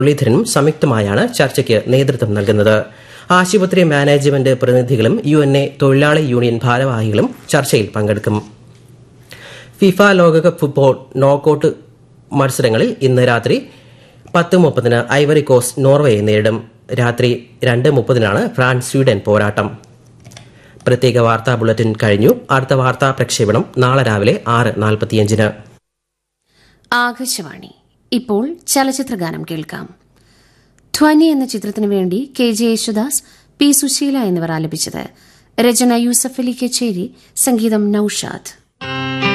മുരളീധരനും സംയുക്തമായാണ് ചർച്ചയ്ക്ക് നേതൃത്വം നൽകുന്നത് ആശുപത്രി മാനേജ്മെന്റ് പ്രതിനിധികളും യു എൻ എ തൊഴിലാളി യൂണിയൻ ഭാരവാഹികളും ചർച്ചയിൽ പങ്കെടുക്കും ഫിഫ ലോകകപ്പ് ഫുട്ബോൾ നോക്കൌട്ട് മത്സരങ്ങളിൽ ഇന്ന് രാത്രി പത്ത് മുപ്പതിന് ഐവറി കോസ്റ്റ് നോർവേയെ നേരിടും രാത്രി രണ്ട് മുപ്പതിനാണ് ഫ്രാൻസ് സ്വീഡൻ പോരാട്ടം പ്രത്യേക വാർത്താ ബുള്ളറ്റിൻ കഴിഞ്ഞു അടുത്ത വാർത്താ പ്രക്ഷേപണം നാളെ രാവിലെ ആറ് നാൽപ്പത്തിയഞ്ചിന് ആകാശവാണി ഇപ്പോൾ ചലച്ചിത്രഗാനം കേൾക്കാം ധ്വനി എന്ന ചിത്രത്തിനു വേണ്ടി K J Yesudas P Susheela എന്നിവർ ആലപിച്ചത് രചന യൂസഫ് അലി കച്ചേരി സംഗീതം നൌഷാദ്